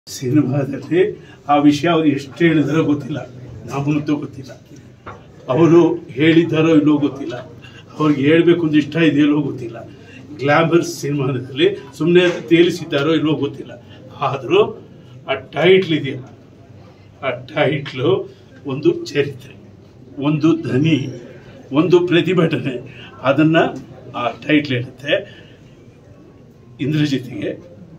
ಸಿನಿಮಾದಲ್ಲಿ ಆ ವಿಷಯ ಅವ್ರು ಎಷ್ಟು ಹೇಳಿದಾರೋ ಗೊತ್ತಿಲ್ಲ ನಮಗಂತೂ ಗೊತ್ತಿಲ್ಲ ಅವರು ಹೇಳಿದ್ದಾರೋ ಇಲ್ಲೋ ಗೊತ್ತಿಲ್ಲ ಅವ್ರಿಗೆ ಹೇಳ್ಬೇಕು ಅಂತ ಇಷ್ಟ ಇದೆಯಲ್ಲೋ ಗೊತ್ತಿಲ್ಲ ಗ್ಲಾಮರ್ ಸಿನಿಮಾದಲ್ಲಿ ಸುಮ್ಮನೆ ತೇಲಿಸಿದ್ದಾರೋ ಇಲ್ಲೋ ಗೊತ್ತಿಲ್ಲ ಆದರೂ ಆ ಟೈಟ್ಲ್ ಇದೆಯಲ್ಲ ಆ ಟೈಟ್ಲು ಒಂದು ಚರಿತ್ರೆ ಒಂದು ಧ್ವನಿ ಒಂದು ಪ್ರತಿಭಟನೆ ಅದನ್ನು ಆ ಟೈಟ್ಲ್ ಹೇಳುತ್ತೆ ಇಂದ್ರಜಿತಿಗೆ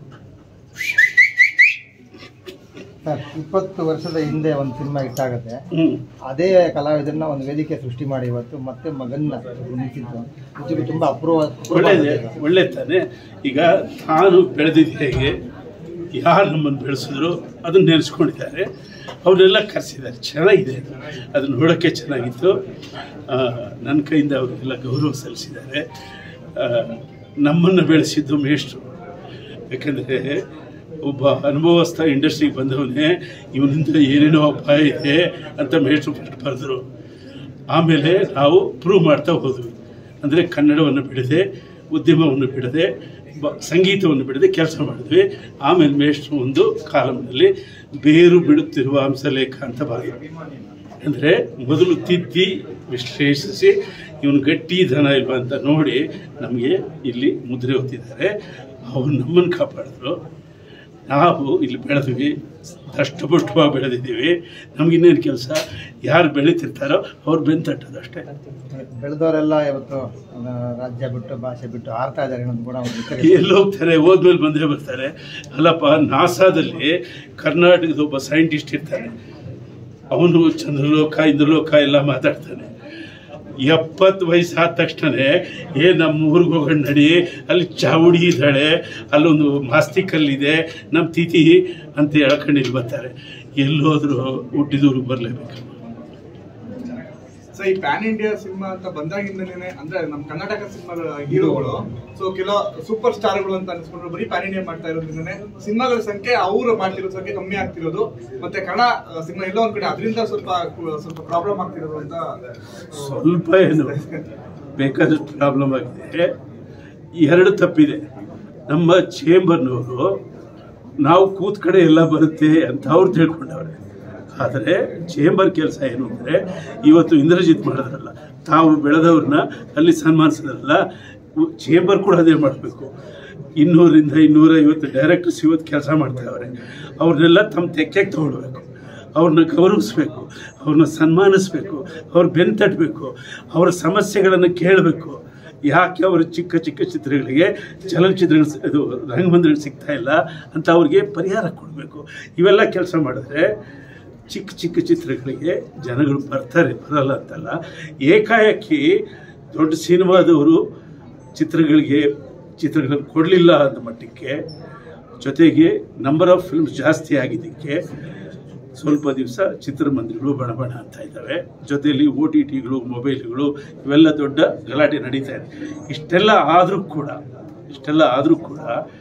ಸರ್ ಇಪ್ಪತ್ತು ವರ್ಷದ ಹಿಂದೆ ಒಂದು ಸಿನಿಮಾ ಇಟ್ಟಾಗುತ್ತೆ ಹ್ಞೂ ಅದೇ ಕಲಾವಿದರನ್ನ ಒಂದು ವೇದಿಕೆ ಸೃಷ್ಟಿ ಮಾಡಿ ಇವತ್ತು ಮತ್ತೆ ಮಗನ್ನ ನಿಂತಿದ್ದು ನಿಜಕ್ಕೂ ತುಂಬಾ ಅಪೂರ್ವ ಒಳ್ಳೇದೇ ಒಳ್ಳೆ ತಾನೆ ಈಗ ತಾನು ಬೆಳೆದಿದ್ದು ಹೇಗೆ ಯಾರು ನಮ್ಮನ್ನು ಬೆಳೆಸಿದ್ರು ಅದನ್ನ ನೆನೆಸ್ಕೊಂಡಿದ್ದಾರೆ ಅವರೆಲ್ಲ ಕರೆಸಿದ್ದಾರೆ ಚೆನ್ನಾಗಿದೆ ಅದು. ಅದು ನೋಡೋಕ್ಕೆ ಚೆನ್ನಾಗಿತ್ತು ಆ, ನನ್ನ ಕೈಯಿಂದ ಅವರಿಗೆಲ್ಲ ಗೌರವ ಸಲ್ಲಿಸಿದ್ದಾರೆ ಆ, ನಮ್ಮನ್ನು ಬೆಳೆಸಿದ್ದು ಮೇಷ್ಟ್ರು ಯಾಕಂದರೆ ಒಬ್ಬ ಅನುಭವಸ್ಥ ಇಂಡಸ್ಟ್ರಿಗೆ ಬಂದವನೇ ಇವನಿಂದ ಏನೇನೋ ಅಪಾಯ ಇದೆ ಅಂತ ಮೇಷ್ಟ್ರು ಫಸ್ಟ್ ಬರೆದ್ರು ಆಮೇಲೆ ನಾವು ಪ್ರೂವ್ ಮಾಡ್ತಾ ಹೋದ್ವಿ ಅಂದರೆ ಕನ್ನಡವನ್ನು ಬಿಡದೆ ಉದ್ಯಮವನ್ನು ಬಿಡದೆ ಬ- ಸಂಗೀತವನ್ನು ಬಿಡದೆ ಕೆಲಸ ಮಾಡಿದ್ವಿ ಆಮೇಲೆ ಮೇಷ್ಟ್ರು ಒಂದು ಕಾಲಮ್ನಲ್ಲಿ ಬೇರು ಬಿಡುತ್ತಿರುವ ಹಂಸಲೇಖ ಅಂತ ಬರೆದ್ರು ಅಂದರೆ ಮೊದಲು ತಿದ್ದಿ ವಿಶ್ಲೇಷಿಸಿ ಇವನು ಗಟ್ಟಿ ದನ ಇಲ್ವಾ ಅಂತ ನೋಡಿ ನಮಗೆ ಇಲ್ಲಿ ಮುದ್ರೆ ಹೊತ್ತಿದ್ದಾರೆ ಅವ್ರು ನಮ್ಮನ್ನು ಕಾಪಾಡಿದ್ರು ನಾವು ಇಲ್ಲಿ ಬೆಳೆದ್ವಿ ದಷ್ಟಪುಷ್ಟವಾಗಿ ಬೆಳೆದಿದ್ದೀವಿ ನಮಗಿನ್ನೇನು ಕೆಲಸ ಯಾರು ಬೆಳೀತಿರ್ತಾರೋ ಅವ್ರು ಬೆನ್ನು ತಟ್ಟೋದು ಅಷ್ಟೇ ಬೆಳೆದವರೆಲ್ಲ ಇವತ್ತು ಆ, ರಾಜ್ಯ ಬಿಟ್ಟು ಭಾಷೆ ಬಿಟ್ಟು ಆರ್ತಾ ಇದ್ದಾರೆ ಅನ್ನೋದು ಕೂಡ ಒಂದು ಇತರೆ ಎಲ್ಲಿ ಹೋಗ್ತಾರೆ ಹೋದ್ಮೇಲೆ ಬಂದೇ ಬರ್ತಾರೆ ಅಲ್ಲಪ್ಪ ನಾಸಾದಲ್ಲಿ ಕರ್ನಾಟಕದ ಒಬ್ಬ ಸೈಂಟಿಸ್ಟ್ ಇರ್ತಾನೆ ಅವನು ಚಂದ್ರಲೋಕ ಇಂದ್ರಲೋಕ ಎಲ್ಲ ಮಾತಾಡ್ತಾನೆ ಎಪ್ಪತ್ತು ವಯಸ್ಸಾದ ತಕ್ಷಣ ಏ ನಮ್ಮ ಊರಿಗೆ ಹೋಗೋಣ ನಡಿ ಅಲ್ಲಿ ಚಾವುಡಿ ಇದ್ದಾಳೆ ಅಲ್ಲೊಂದು ಮಾಸ್ತಿ ಕಲ್ಲಿದೆ ನಮ್ಮ ತಿಥಿ ಅಂತ ಹೇಳ್ಕೊಂಡು ಇಲ್ಲಿ ಬರ್ತಾರೆ ಎಲ್ಲೋದ್ರು ಹುಟ್ಟಿದೂರಿಗೆ ಬರಲೇಬೇಕು ಸೊ ಈ ಪ್ಯಾನ್ ಇಂಡಿಯಾ ಸಿನಿಮಾ ಅಂತ ಬಂದಾಗಿಂದನೇ ಅಂದ್ರೆ ನಮ್ಮ ಕರ್ನಾಟಕ ಸಿನಿಮಾಗಳ ಹೀರೋಗಳು ಸೊ ಕೆಲವು ಸೂಪರ್ ಸ್ಟಾರ್ಗಳು ಅಂತ ಅನ್ಸ್ಕೊಂಡ್ರು ಬರೀ ಪ್ಯಾನ್ ಇಂಡಿಯಾ ಮಾಡ್ತಾ ಇರೋದ್ರಿಂದನೇ ಸಿನಿಮಾಗಳ ಸಂಖ್ಯೆ ಅವರು ಮಾಡ್ತಿರೋ ಸಂಖ್ಯೆ ಕಮ್ಮಿ ಆಗ್ತಿರೋದು ಮತ್ತೆ ಕನ್ನಡ ಸಿನಿಮಾ ಎಲ್ಲೋ ಒಂದ್ ಕಡೆ ಅದರಿಂದ ಸ್ವಲ್ಪ ಸ್ವಲ್ಪ ಪ್ರಾಬ್ಲಮ್ ಆಗ್ತಿರೋದು ಅಂತ ಸ್ವಲ್ಪ ಏನು ಬೇಕಾದಷ್ಟು ಪ್ರಾಬ್ಲಮ್ ಆಗಿದೆ ಎರಡು ತಪ್ಪಿದೆ ನಮ್ಮ ಚೇಂಬರ್ನವರು ನಾವು ಕೂತ್ ಕಡೆ ಎಲ್ಲ ಬರುತ್ತೆ ಅಂತ ಅವ್ರು ತಿಳ್ಕೊಂಡವ್ರೆ ಆದರೆ ಚೇಂಬರ್ ಕೆಲಸ ಏನು ಅಂದರೆ ಇವತ್ತು ಇಂದ್ರಜಿತ್ ಮಾಡಿದ್ರಲ್ಲ ತಾವು ಬೆಳೆದವ್ರನ್ನ ಅಲ್ಲಿ ಸನ್ಮಾನಿಸಿದ್ರಲ್ಲ ಚೇಂಬರ್ ಕೂಡ ಅದೇ ಮಾಡಬೇಕು ಇನ್ನೂರಿಂದ ಇನ್ನೂರೈವತ್ತು ಡೈರೆಕ್ಟರ್ಸ್ ಇವತ್ತು ಕೆಲಸ ಮಾಡ್ತಾವ್ರೆ ಅವ್ರನ್ನೆಲ್ಲ ತಮ್ಮ ತೆಕ್ಕೆಗೆ ತಗೊಳ್ಬೇಕು ಅವ್ರನ್ನ ಗೌರವಿಸ್ಬೇಕು ಅವ್ರನ್ನ ಸನ್ಮಾನಿಸ್ಬೇಕು ಅವ್ರ ಬೆನ್ನು ತಟ್ಟಬೇಕು ಅವರ ಸಮಸ್ಯೆಗಳನ್ನು ಕೇಳಬೇಕು ಯಾಕೆ ಅವರ ಚಿಕ್ಕ ಚಿಕ್ಕ ಚಿತ್ರಗಳಿಗೆ ಚಲನಚಿತ್ರಗಳು ಸ- ಇದು ರಂಗಮಂದಿರಗಳು ಸಿಗ್ತಾ ಇಲ್ಲ ಅಂತ ಅವ್ರಿಗೆ ಪರಿಹಾರ ಕೊಡಬೇಕು ಇವೆಲ್ಲ ಕೆಲಸ ಮಾಡಿದ್ರೆ ಚಿಕ್ಕ ಚಿಕ್ಕ ಚಿತ್ರಗಳಿಗೆ ಜನಗಳು ಬರ್ತಾರೆ ಬರಲ್ಲ ಅಂತಲ್ಲ ಏಕಾಏಕಿ ದೊಡ್ಡ ಸಿನಿಮಾದವರು ಚಿತ್ರಗಳಿಗೆ ಚಿತ್ರಗಳನ್ನು ಕೊಡಲಿಲ್ಲ ಅನ್ನೋ ಮಟ್ಟಕ್ಕೆ ಜೊತೆಗೆ ನಂಬರ್ ಆಫ್ ಫಿಲ್ಮ್ಸ್ ಜಾಸ್ತಿ ಆಗಿದ್ದಕ್ಕೆ ಸ್ವಲ್ಪ ದಿವಸ ಚಿತ್ರಮಂದಿರಗಳು ಬಣಬಣ ಅಂತ ಇದ್ದಾವೆ ಜೊತೆಯಲ್ಲಿ ಓ ಟಿ ಟಿಗಳು ಮೊಬೈಲ್ಗಳು ಇವೆಲ್ಲ ದೊಡ್ಡ ಗಲಾಟೆ ನಡೀತಾ ಇದೆ ಇಷ್ಟೆಲ್ಲ ಆದರೂ ಕೂಡ ಇಷ್ಟೆಲ್ಲ ಆದರೂ ಕೂಡ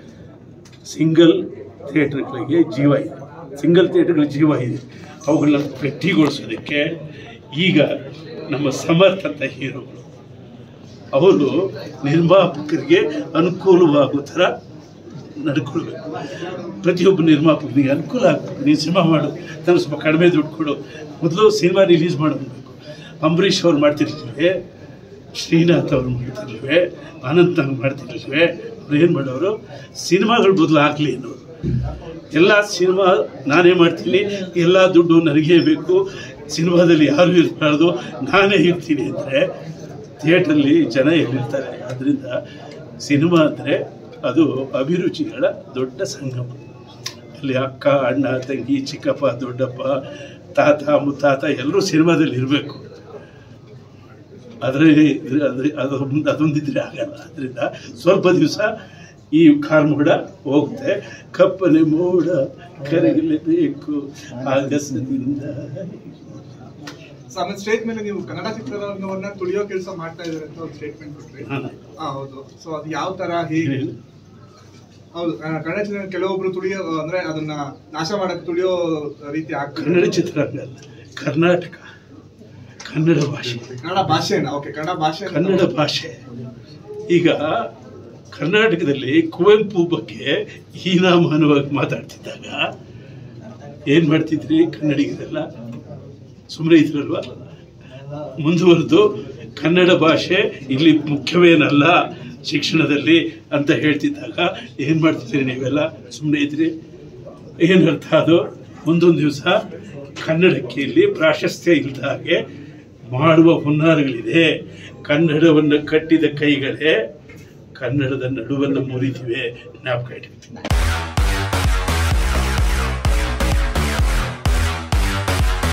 ಸಿಂಗಲ್ ಥಿಯೇಟರ್ಗಳಿಗೆ ಜೀವ ಇದೆ ಸಿಂಗಲ್ ಥಿಯೇಟರ್ಗಳ ಜೀವ ಇದೆ ಅವುಗಳನ್ನ ಗಟ್ಟಿಗೊಳಿಸೋದಕ್ಕೆ ಈಗ ನಮ್ಮ ಸಮರ್ಥ ಅಂತ ಹೀರೋಗಳು ಅವರು ನಿರ್ಮಾಪಕರಿಗೆ ಅನುಕೂಲವಾಗೋ ಥರ ನಡ್ಕೊಳ್ಬೇಕು ಪ್ರತಿಯೊಬ್ಬ ನಿರ್ಮಾಪಕನಿಗೆ ಅನುಕೂಲ ಆಗಬೇಕು ನೀನು ಸಿನಿಮಾ ಮಾಡು ನನಗೆ ಸ್ವಲ್ಪ ಕಡಿಮೆ ದುಡ್ಡು ಕೊಡು ಮೊದಲು ಸಿನಿಮಾ ರಿಲೀಸ್ ಮಾಡಬೇಕು ಅಂಬರೀಷ್ ಅವ್ರು ಮಾಡ್ತಿರ್ಲಿಲ್ವೇ ಶ್ರೀನಾಥ್ ಅವ್ರು ಮಾಡ್ತಿರ್ಲಿಲ್ವೇ ಅನಂತ್ ನಾಗ್ ಮಾಡ್ತಿರ್ಲಿಲ್ವೇ ಅವ್ರು ಏನು ಮಾಡೋರು ಸಿನಿಮಾಗಳು ಬದಲು ಆಗಲಿ ಅನ್ನೋರು ಎಲ್ಲ ಸಿನಿಮಾ ನಾನೇ ಮಾಡ್ತೀನಿ ಎಲ್ಲ ದುಡ್ಡು ನನಗೇ ಬೇಕು ಸಿನಿಮಾದಲ್ಲಿ ಯಾರು ಇರಬಾರ್ದು ನಾನೇ ಇರ್ತೀನಿ ಅಂದರೆ ಥಿಯೇಟ್ರಲ್ಲಿ ಜನ ಎಲ್ಲಿರ್ತಾರೆ ಅದರಿಂದ ಸಿನಿಮಾ ಅಂದರೆ ಅದು ಅಭಿರುಚಿಗಳ ದೊಡ್ಡ ಸಂಗಮ ಅಲ್ಲಿ ಅಕ್ಕ ಅಣ್ಣ ತಂಗಿ ಚಿಕ್ಕಪ್ಪ ದೊಡ್ಡಪ್ಪ ತಾತ ಮುತ್ತಾತ ಎಲ್ಲರೂ ಸಿನಿಮಾದಲ್ಲಿ ಇರಬೇಕು ಅದರಲ್ಲಿ ಅದು ಅದೊಂದು ಅದೊಂದಿದ್ರೆ ಆಗಲ್ಲ ಅದರಿಂದ ಸ್ವಲ್ಪ ದಿವಸ ಈ ಕಾರ್ಮೋಡ ಹೋಗುತ್ತೆ ಕಪ್ಪನೆ ಮೋಡ ಕರಗಲೇಬೇಕು ಆಗಸದಿಂದ ಸೊ ಆಮೇಲೆ ಸ್ಟೇಜ್ ಮೇಲೆ ನೀವು ಕನ್ನಡ ಚಿತ್ರರಂಗವನ್ನ ತುಳಿಯೋ ಕೆಲಸ ಮಾಡ್ತಾ ಇದ್ದಾರೆ ಅಂತ ಒಂದು ಸ್ಟೇಟ್ಮೆಂಟ್ ಕೊಟ್ರಿ ಹಾಂ. ಹಾ ಹೌದು ಸೊ ಅದು ಯಾವ ತರ ಹೇಗೆ ಹೌದು ಆ, ಕನ್ನಡ ಚಿತ್ರ ಕೆಲವೊಬ್ರು ತುಳಿಯೋ ಅಂದ್ರೆ ಅದನ್ನ ನಾಶ ಮಾಡಕ್ ತುಳಿಯೋ ರೀತಿ ಆಗ್ತದೆ ಕನ್ನಡ ಚಿತ್ರರಂಗ ಅಲ್ಲ ಕರ್ನಾಟಕ ಕನ್ನಡ ಭಾಷೆ ಕನ್ನಡ ಭಾಷೆನ ಓಕೆ ಕನ್ನಡ ಭಾಷೆ ಕನ್ನಡ ಭಾಷೆ ಈಗ ಕರ್ನಾಟಕದಲ್ಲಿ ಕುವೆಂಪು ಬಗ್ಗೆ ಹೀನಾಮಾನವಾಗಿ ಮಾತಾಡ್ತಿದ್ದಾಗ ಏನ್ ಮಾಡ್ತಿದ್ರಿ ಕನ್ನಡಿಗರೆಲ್ಲ ಸುಮ್ಮನೆ ಇದ್ರಲ್ವಾ ಮುಂದುವರೆದು ಕನ್ನಡ ಭಾಷೆ ಇಲ್ಲಿ ಮುಖ್ಯವೇನಲ್ಲ ಶಿಕ್ಷಣದಲ್ಲಿ ಅಂತ ಹೇಳ್ತಿದ್ದಾಗ ಏನ್ ಮಾಡ್ತಿದ್ರಿ ನೀವೆಲ್ಲ ಸುಮ್ಮನೆ ಇದ್ರಿ ಏನ್ ಅರ್ಥ ಅದು ಮುಂದೊಂದು ದಿವಸ ಕನ್ನಡಕ್ಕೆ ಇಲ್ಲಿ ಪ್ರಾಶಸ್ತ್ಯ ಇಲ್ಲದ ಹಾಗೆ ಮಾಡುವ ಹುನ್ನಾರಗಳಿದೆ ಕನ್ನಡವನ್ನು ಕಟ್ಟಿದ ಕೈಗಳೇ ಕನ್ನಡದ ನಡುವನ್ನು ಮುರಿದಿವೆ ಜ್ಞಾಪಕ ಇಟ್ಕೊಳ್ತೀನಿ